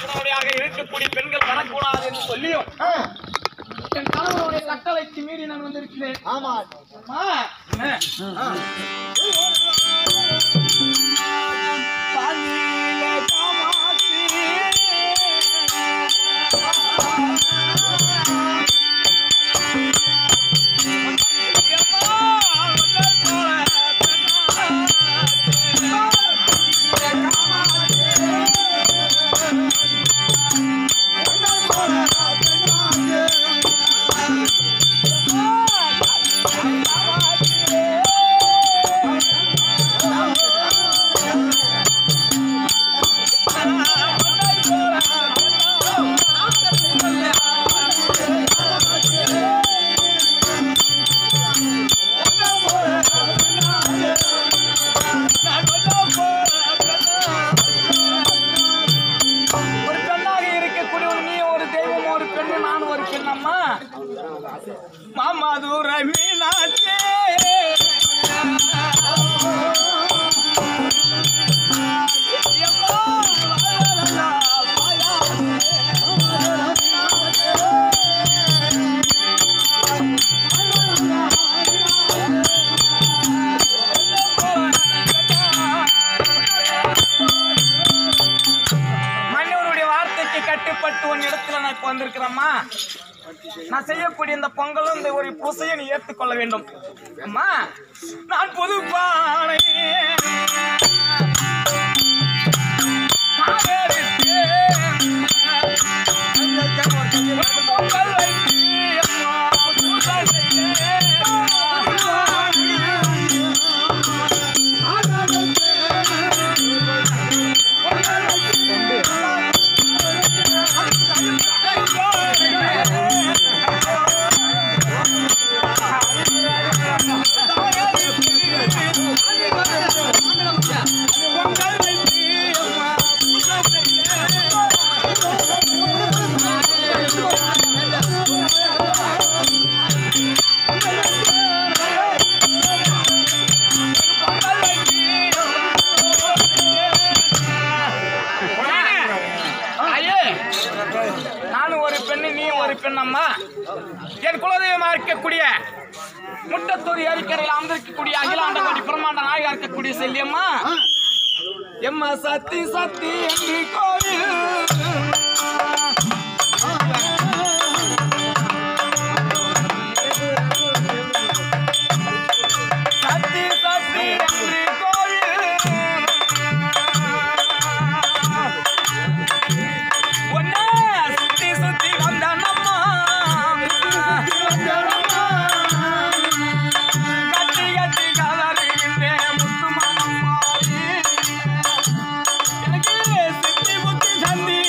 மாற்றுவதையாக இருக்கக்கூடிய பெண்கள் வரக்கூடாது என்று சொல்லியும் ஆ, என் கணவனுடைய கட்டளைக்கு மீறி நான் வந்திருக்கிறேன் ஆமா அம்மா, என்ன? ஆ. பாலியிலே காமாட்சி. எம்மா, உன்னை போல ஒரு பெண்ணாக இருக்கக்கூடிய ஒரு நீ ஒரு தெய்வம் ஒரு பெண்ணு நான் ஒரு பெண் அம்மா மாமாதுர மீனாட்சி மன்னவருடைய வார்த்தைக்கு கட்டுப்பட்டு உன் இடத்துல நான் இப்ப வந்திருக்கிறேம்மா நான் செய்யக்கூடிய இந்த பொங்கலும் இந்த ஒரு பூசையை நீ ஏற்றுக்கொள்ள வேண்டும் அம்மா நான் புது பானை பொங்கல் வைத்து அம்மா பூசை பொங்கல் வைத்து அம்மா பூசை ஐயே, நானும் ஒரு பெண்ணு நீ ஒரு பெண் அம்மா என் குலதெய்வமா இருக்கக்கூடிய முட்டத்தூர் ஏரிக்கரையில் அமர்ந்திருக்கக்கூடிய அகிலாண்டபடி பிரமாண்ட நாயகா இருக்கக்கூடிய செல்லியம்மா எம்மா சத்தி சத்தி என்று கோவில் சத்தி சத்தி என்று கோவில் ஒன்னே சுத்தி சுத்தி வந்த நம்மா கட்டி கட்டி கலருகின்றேன் முத்து மாமம்மாடி எனக்கு சித்தி புத்தி சந்தி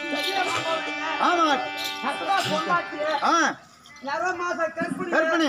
ஆமா கத்தா பொண்டாட்டி ஆ நிற மாச கற்பிணி கற்பனை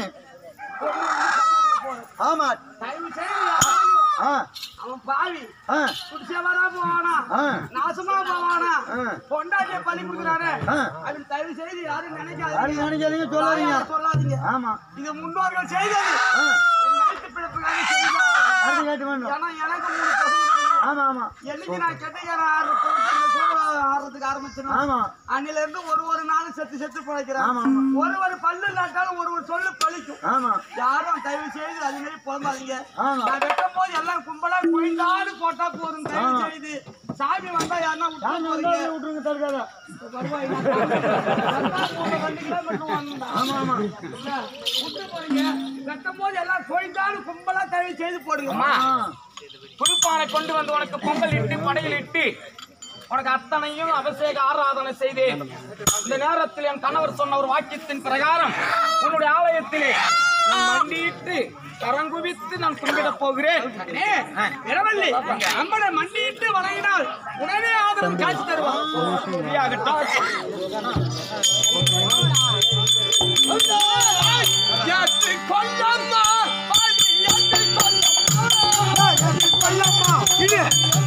ஆமா தயவு செய்து யாராவது ஆ அவன் பாவி ஆ குடிச்சவரா போவானா ஆ நாசமா போவானா ஆ. பொண்டாட்டிய பலி கொடுக்குறானே ஆ. அவன் தயவு செய்து யாரும் நினைக்காதீங்க யாரும் நினைக்காதீங்க சொல்லாதீங்க யாரும் சொல்லாதீங்க ஆமா இது முன்னோர்கள் செய்தது ஆ என் வயிற்று பிழைப்புக்காக செய்தார் அடுத்து கேட்டு வேணும் ஏன்னா எனக்கு மூணு பசங்க இருக்குங்க. ஆமா ஆமா என்னைக்கு நான் கெட்டிக்காரன் ஆடுறதுக்கு ஆரம்பிச்சேன் ஆமா அன்னில இருந்து ஒரு ஒரு நாளும் செத்து செத்து பிழைக்கிறேன் ஆமா ஆமா ஒரு ஒரு பல்லு நாட்டாலும் ஒரு ஒரு சொல்லு பழிக்கும் ஆமா யாரும் தயவு செய்து அது மாதிரி புலம்பாதீங்க ஆமா. நான் வெட்டும் போது எல்லாம் கும்பலா கொய்ந்தாடு போட்டா போதும் தயவு ஆமா. செய்து சாமி வந்தா யாருன்னா விட்டு சாமி போறீங்க வந்தா விட்டுருங்க தடுக்காத வருவாய் ரெண்டு கிலோமீட்டர் வந்தா ஆமா ஆமா இல்ல, விட்டு போறீங்க வெட்டும் போது எல்லாம் கொய்ந்தாடு கும்பலா தயவு செய்து போடுங்க ஆ புதுப்பானை கொண்டு வந்து உனக்கு பொங்கல் இட்டு படையில் இட்டு உனக்கு அத்தனையும் அபிஷேக ஆராதனை செய்தேன் இந்த நேரத்தில் என் கணவர் சொன்ன ஒரு வாக்கியத்தின் பிரகாரம் உன்னுடைய ஆலயத்திலே நான் மண்டியிட்டு கரங்குவித்து நான் கும்பிடப் போகிறேன் இடவல்லி நம்மளை மண்டியிட்டு வணங்கினால் உடனே ஆதரவு காட்சி தருவான் சரியாகட்டும் யாத்து கொல்லம்மா பாடி யாத்து கொல்லம்மா யாத்து கொல்லம்மா இது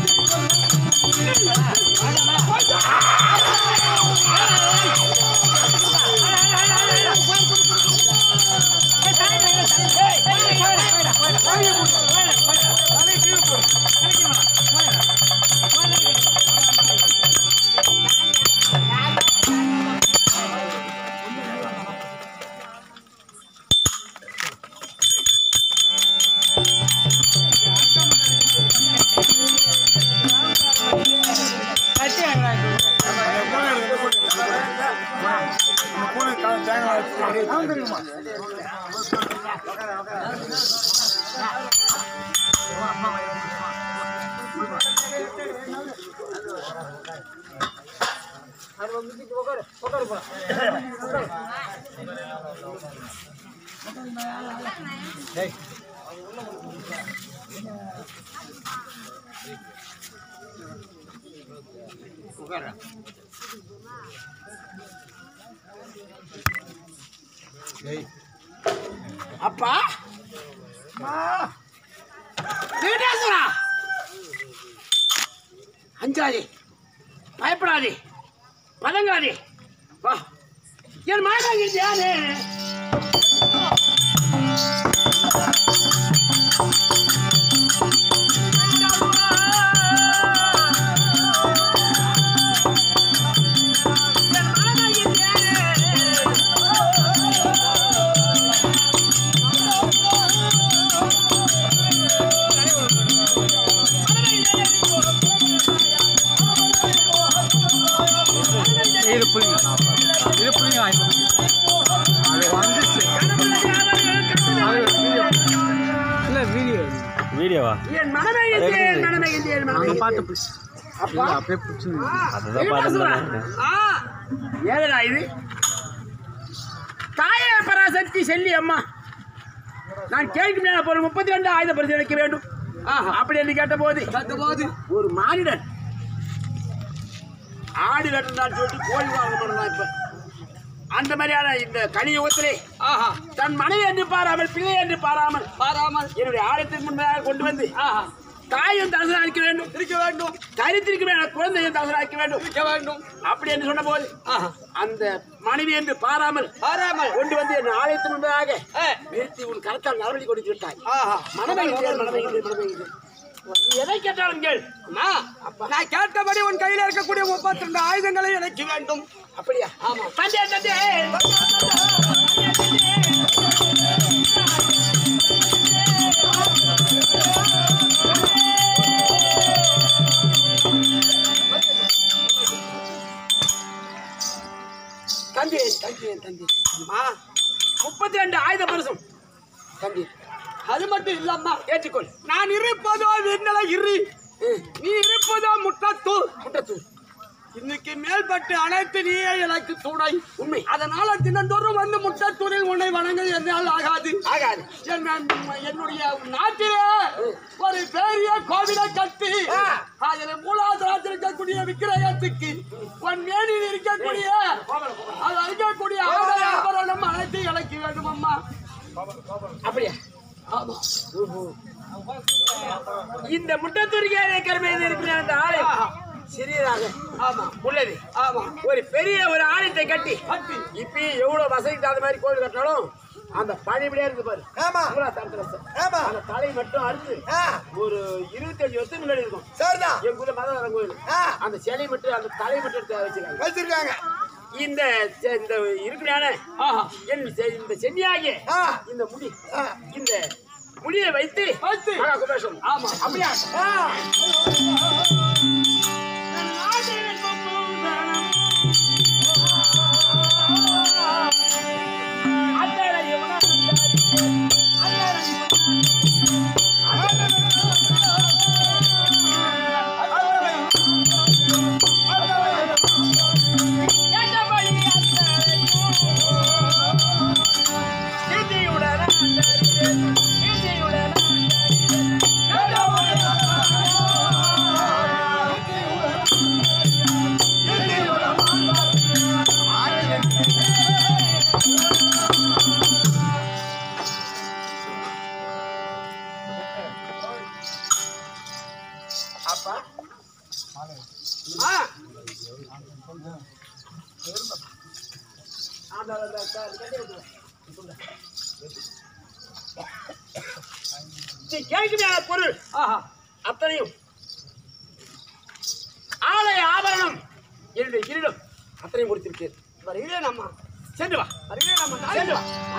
அப்பா வெங்கடேஸ்வரா அஞ்சாதே பயப்படாதே பதங்காதே வா என் மகனாக யாரு இது புரியுங்க இது புரியுங்க அது வந்துச்சு அது வீடியோ இல்ல வீடியோ வீடியோவா என் மனமே எங்கே என் மனமே எங்கே என் மனமே அங்க எங்கே? பார்த்து பிடிச்சி இல்ல அப்படியே பிடிச்சிருந்தீங்க அதுதான் பார்த்துட்டு ஆ, ஏதுடா இது தாயே பராசக்தி செல்லி அம்மா நான் கேட்கும் நேரம் பொருள் முப்பத்தி ரெண்டு ஆயுத பரிசீலிக்க வேண்டும் அப்படி என்று கேட்ட போது ஒரு மானிடன் ஆடு வெட்டினான்னு சொல்லிட்டு கோழி வாங்க மாட்டான் இப்ப அந்த மாதிரியான இந்த கலியுகத்திலே தன் மனைவி என்று பாராமல் பிள்ளை என்று பாராமல் பாராமல் என்னுடைய ஆலயத்திற்கு முன்பதாக கொண்டு வந்து தாயும் தலசனாக்க வேண்டும் இருக்க வேண்டும் தரித்திருக்க வேண்டும் குழந்தையும் தலசனாக்க வேண்டும் இருக்க வேண்டும் அப்படி என்று சொன்ன போது அந்த மனைவி என்று பாராமல் பாராமல் கொண்டு வந்து என் ஆலயத்தின் முன்பதாக நிறுத்தி உன் கரத்தால் நரவழி கொடுத்து விட்டாய் மனமைகிறேன் மனமைகிறேன் நீ எதை கேட்டாலும் கேள் நான் கேட்டபடி உன் கையில இருக்கக்கூடிய முப்பத்தி ரெண்டு ஆயுதங்களை எனக்கு வேண்டும் அப்படியா ஆமா தந்தே தந்தே தந்தி தந்தி தந்தி அம்மா முப்பத்தி ரெண்டு ஆயுத பரிசம் தந்தி அது மட்டும் இல்லம்மா ஏற்றுக்கொள் நான் இருப்பதோ விண்ணல இரு நீ இருப்பதோ முட்டத்தூர் முட்டத்தூர் இன்னைக்கு மேல்பட்டு அனைத்து நீயே எனக்கு துணை உண்மை அதனால தினந்தோறும் வந்து முட்டத்தூரில் உன்னை வணங்க என்னால் ஆகாது ஆகாது என் என்னுடைய நாட்டிலே ஒரு பெரிய கோவிலை கட்டி அதில் மூலாதாரத்தில் இருக்கக்கூடிய விக்கிரகத்துக்கு உன் மேனில் இருக்கக்கூடிய அது இருக்கக்கூடிய ஆபரணம் அனைத்து எனக்கு வேண்டும் அம்மா அப்படியா ஆமா இந்த முட்டத்தூரிக்கே இருக்கிற மீது இருக்கிற அந்த ஆலயம் சிறியதாக ஆமா உள்ளது ஆமா ஒரு பெரிய ஒரு ஆலயத்தை கட்டி கட்டி இப்ப எவ்வளவு வசதிக்கு தகுந்த மாதிரி கோவில் கட்டினாலும் அந்த பழையபடியா இருக்கு பாரு ஆமா. மூலாதாரத்துல சார். ஆமா. அந்த தலை மட்டும் அறுத்து ஆ. ஒரு இருபத்தஞ்சு வருஷம் முன்னாடி இருக்கும் சரிதான் எங்க ஊர்ல மதவரம் கோயில் ஆ. அந்த சிலை மட்டும் அந்த தலை மட்டும் எடுத்து வச்சிருக்காங்க வச்சிருக்காங்க இந்த செ- இந்த இருக்கிறான ஆஹா என் செ- இந்த சென்னியாகிய ஆ. இந்த முடி ஆ. இந்த முடியை வைத்து வைத்து. மகா குபேஷன் ஆமா அப்படியா ஆ. அப்பா ஆ அந்த அந்த க- கட்டி விட்டுரு. நீ கேட்குமே பொருள் ஆஹா அத்தனையும் ஆலய ஆபரணம் என்னுடைய கிரீடம் அத்தனையும் முடித்திருக்கேன் வருகிறேன் அம்மா சென்று வா வருகிறேன் அம்மா சென்று வா